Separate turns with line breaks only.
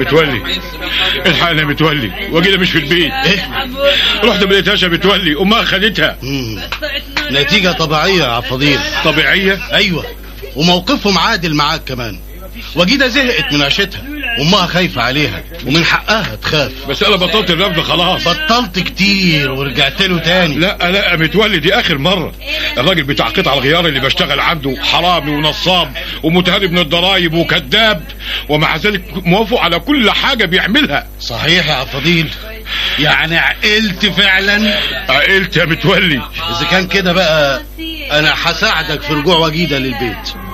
متولي الحقنا يا متولي وجينا مش في البيت
ايه
رحت ما لقيتهاش يا متولي امها خدتها
مم. نتيجة طبيعية يا عفضيل
طبيعيه
ايوه وموقفهم عادل معاك كمان وجيدة زهقت من عيشتها امها خايفة عليها ومن حقها تخاف
بس انا بطلت الرفض خلاص
بطلت كتير ورجعت له تاني
لا لا يا متولي دي اخر مره الراجل بتاع قطع الغيار اللي بشتغل عنده حرامي ونصاب ومتهرب من الضرايب وكذاب ومع ذلك موافق على كل حاجه بيعملها
صحيح يا عفضيل يعني عقلت فعلا
عقلت يا متولي
اذا كان كده بقى انا هساعدك في رجوع وجيدة للبيت